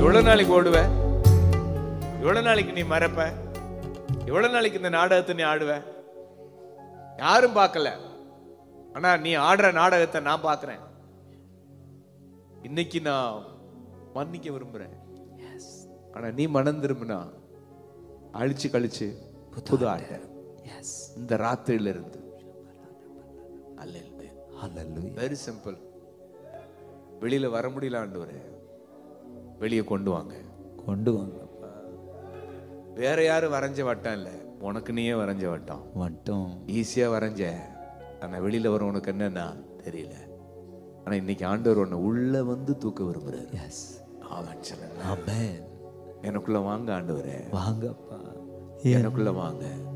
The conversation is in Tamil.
எவ்வளவு நாளைக்கு ஓடுவ எவ்வளவு நாளைக்கு நீ மறப்ப எவ்வளவு நாளைக்கு இந்த நாடகத்தை நீ ஆடுவ யாரும் பார்க்கல ஆனா நீ ஆடுற நாடகத்தை நான் பார்க்கிறேன் இன்னைக்கு நான் மன்னிக்க விரும்புறேன் ஆனா நீ மனம் திரும்பினா அழிச்சு கழிச்சு புது ஆட்ட எஸ் இந்த ராத்திரியில இருந்து அல்ல ஹalleluya வெரி சிம்பிள் வெளியில வர முடியல ஆண்டவரே வெளியே கொண்டு வாங்க கொண்டு வாங்கப்பா வேற யாரும் வரைஞ்ச வட்டம் இல்ல உனக்கு நீயே வரைஞ்ச வட்டம் மட்டும் ஈஸியா வரைஞ்ச ஆனா வெளியில வர உனக்கு என்னன்னா தெரியல ஆனா இன்னைக்கு ஆண்டவர் உன்னை உள்ள வந்து தூக்க விரும்புறாரு எஸ் அவன் சொல்ல ஆமென் எனக்குள்ள வாங்க ஆண்டவரே வாங்கப்பா எனக்குள்ள வாங்க